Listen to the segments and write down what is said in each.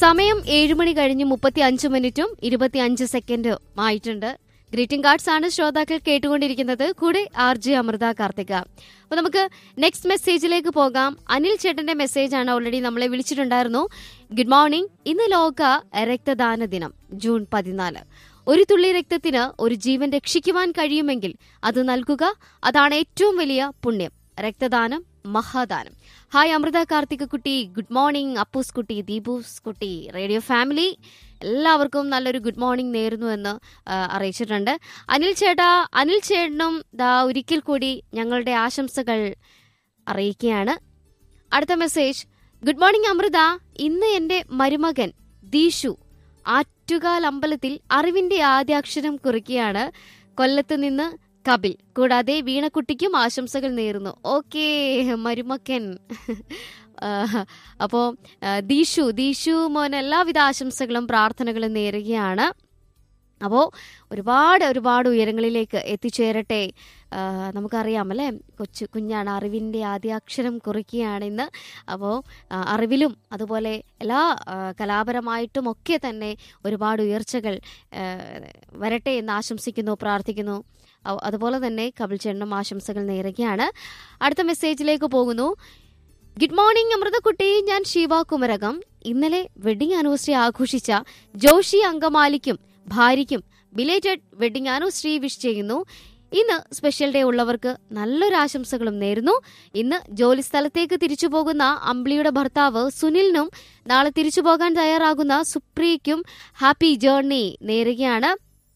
സമയം ഏഴ് മണി കഴിഞ്ഞ് മുപ്പത്തി അഞ്ച് മിനിറ്റും ഇരുപത്തി അഞ്ച് സെക്കൻഡും ആയിട്ടുണ്ട് ഗ്രീറ്റിംഗ് കാർഡ്സ് ആണ് ശ്രോതാക്കൾ കേട്ടുകൊണ്ടിരിക്കുന്നത് കൂടെ ആർ ജെ അമൃത കാർത്തിക അപ്പൊ നമുക്ക് നെക്സ്റ്റ് മെസ്സേജിലേക്ക് പോകാം അനിൽ ചേട്ടന്റെ മെസ്സേജ് ആണ് ഓൾറെഡി നമ്മളെ വിളിച്ചിട്ടുണ്ടായിരുന്നു ഗുഡ് മോർണിംഗ് ഇന്ന് ലോക രക്തദാന ദിനം ജൂൺ പതിനാല് ഒരു തുള്ളി രക്തത്തിന് ഒരു ജീവൻ രക്ഷിക്കുവാൻ കഴിയുമെങ്കിൽ അത് നൽകുക അതാണ് ഏറ്റവും വലിയ പുണ്യം രക്തദാനം മഹാദാനം ഹായ് അമൃത കാർത്തിക കുട്ടി ഗുഡ് മോർണിംഗ് അപ്പൂസ് കുട്ടി ദീപൂസ് കുട്ടി റേഡിയോ ഫാമിലി എല്ലാവർക്കും നല്ലൊരു ഗുഡ് മോർണിംഗ് നേരുന്നു എന്ന് ആ, അറിയിച്ചിട്ടുണ്ട് അനിൽ ചേട്ടാ അനിൽ ചേട്ടനും ദാ ഒരിക്കൽ കൂടി ഞങ്ങളുടെ ആശംസകൾ അറിയിക്കുകയാണ് അടുത്ത മെസ്സേജ് ഗുഡ് മോർണിംഗ് അമൃത ഇന്ന് എന്റെ മരുമകൻ ദീഷു ആറ്റുകാൽ അമ്പലത്തിൽ അറിവിന്റെ ആദ്യാക്ഷരം കുറിക്കുകയാണ് കൊല്ലത്ത് നിന്ന് കപിൽ കൂടാതെ വീണക്കുട്ടിക്കും ആശംസകൾ നേരുന്നു ഓക്കേ മരുമക്കൻ ആഹ്, അപ്പോ ആ, ദീഷു ദീഷു മോൻ എല്ലാവിധ ആശംസകളും പ്രാർത്ഥനകളും നേരുകയാണ് അപ്പോ ഒരുപാട് ഒരുപാട് ഉയരങ്ങളിലേക്ക് എത്തിച്ചേരട്ടെ ആ, നമുക്കറിയാം അല്ലേ കൊച്ചു കുഞ്ഞാണ് അറിവിൻ്റെ ആദ്യാക്ഷരം കുറിക്കുകയാണ് ഇന്ന് അപ്പോൾ അറിവിലും അതുപോലെ എല്ലാ ആ, കലാപരമായിട്ടും ഒക്കെ തന്നെ ഒരുപാട് ഉയർച്ചകൾ ആ, വരട്ടെ എന്ന് ആശംസിക്കുന്നു പ്രാർത്ഥിക്കുന്നു അ- അതുപോലെ തന്നെ കപിൽ ചേട്ടനും ആശംസകൾ നേരുകയാണ് അടുത്ത മെസ്സേജിലേക്ക് പോകുന്നു ഗുഡ് മോർണിംഗ് അമൃതക്കുട്ടി ഞാൻ ശിവ കുമരകം ഇന്നലെ വെഡിങ് ആനിവേഴ്സറി ആഘോഷിച്ച ജോഷി അങ്കമാലിക്കും ഭാര്യയ്ക്കും ബിലേറ്റഡ് വെഡിങ് ആനിവേഴ്സറി വിഷ് ചെയ്യുന്നു ഇന്ന് സ്പെഷ്യൽ ഡേ ഉള്ളവർക്ക് നല്ലൊരു ആശംസകളും നേരുന്നു ഇന്ന് ജോലി സ്ഥലത്തേക്ക് തിരിച്ചു പോകുന്ന അമ്പിളിയുടെ ഭർത്താവ് സുനിലിനും നാളെ തിരിച്ചു പോകാൻ തയ്യാറാകുന്ന സുപ്രിയയ്ക്കും ഹാപ്പി ജേർണി നേരുകയാണ്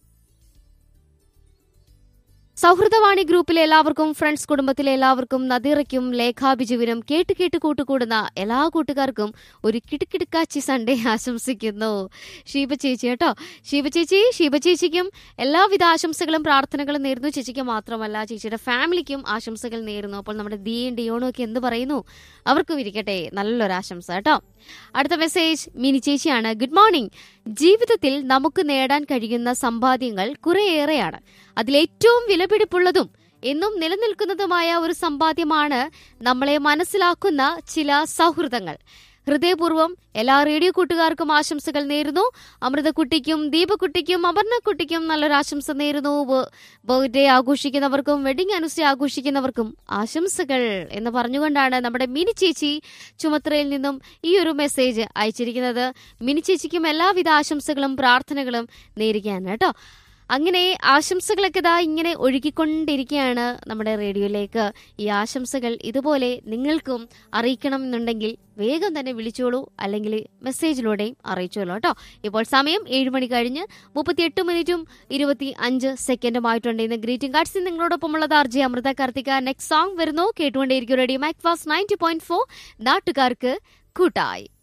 സൗഹൃദവാണി ഗ്രൂപ്പിലെ എല്ലാവർക്കും ഫ്രണ്ട്സ് കുടുംബത്തിലെ എല്ലാവർക്കും നദീറയ്ക്കും ലേഖാബിജുവിനും കേട്ട് കേട്ട് കൂട്ടുകൂടുന്ന എല്ലാ കൂട്ടുകാർക്കും ഒരു കിടുക്കിടുക്കാച്ചി സൺഡേ ആശംസിക്കുന്നു ഷീബ ചേച്ചി കേട്ടോ ഷീബ ചേച്ചി ഷീബ ചേച്ചിക്കും എല്ലാവിധ ആശംസകളും പ്രാർത്ഥനകളും നേരുന്നു ചേച്ചിക്ക് മാത്രമല്ല ചേച്ചിയുടെ ഫാമിലിക്കും ആശംസകൾ നേരുന്നു അപ്പോൾ നമ്മുടെ ദിയും ഡിയോണും ഒക്കെ എന്ത് പറയുന്നു അവർക്കും ഇരിക്കട്ടെ നല്ലൊരു ആശംസ കേട്ടോ അടുത്ത മെസ്സേജ് മിനി ചേച്ചിയാണ് ഗുഡ് മോർണിംഗ് ജീവിതത്തിൽ നമുക്ക് നേടാൻ കഴിയുന്ന സമ്പാദ്യങ്ങൾ കുറേയേറെയാണ് അതിലേറ്റവും വിലപിടിപ്പുള്ളതും എന്നും നിലനിൽക്കുന്നതുമായ ഒരു സമ്പാദ്യമാണ് നമ്മളെ മനസ്സിലാക്കുന്ന ചില സൗഹൃദങ്ങൾ ഹൃദയപൂർവ്വം എല്ലാ റേഡിയോ കൂട്ടുകാർക്കും ആശംസകൾ നേരുന്നു അമൃതക്കുട്ടിക്കും ദീപക്കുട്ടിക്കും അപർണക്കുട്ടിക്കും നല്ലൊരു ആശംസ നേരുന്നു ബർത്ത്ഡേ ആഘോഷിക്കുന്നവർക്കും വെഡിങ് ആനിവേഴ്സറി ആഘോഷിക്കുന്നവർക്കും ആശംസകൾ എന്ന് പറഞ്ഞുകൊണ്ടാണ് നമ്മുടെ മിനി ചേച്ചി ചുമത്രയിൽ നിന്നും ഈ ഒരു മെസ്സേജ് അയച്ചിരിക്കുന്നത് മിനി ചേച്ചിക്കും എല്ലാവിധ ആശംസകളും പ്രാർത്ഥനകളും നേരുകയാണ് കേട്ടോ അങ്ങനെ ആശംസകളൊക്കെ ഇതാ ഇങ്ങനെ ഒഴുകിക്കൊണ്ടിരിക്കുകയാണ് നമ്മുടെ റേഡിയോയിലേക്ക് ഈ ആശംസകൾ ഇതുപോലെ നിങ്ങൾക്കും അറിയിക്കണം എന്നുണ്ടെങ്കിൽ വേഗം തന്നെ വിളിച്ചോളൂ അല്ലെങ്കിൽ മെസ്സേജിലൂടെയും അറിയിച്ചോളൂ കേട്ടോ ഇപ്പോൾ സമയം ഏഴ് മണി കഴിഞ്ഞ് മുപ്പത്തിയെട്ട് മിനിറ്റും ഇരുപത്തി അഞ്ച് സെക്കൻഡുമായിട്ടുണ്ട് ഇന്ന് ഗ്രീറ്റിംഗ് കാർഡ്സിൽ നിങ്ങളോടൊപ്പമുള്ളത് R J Amrutha Karthika next song വരുന്നു കേട്ടുകൊണ്ടേയിരിക്കും radio MACFAST ninety point four നാട്ടുകാർക്ക് കൂട്ടായി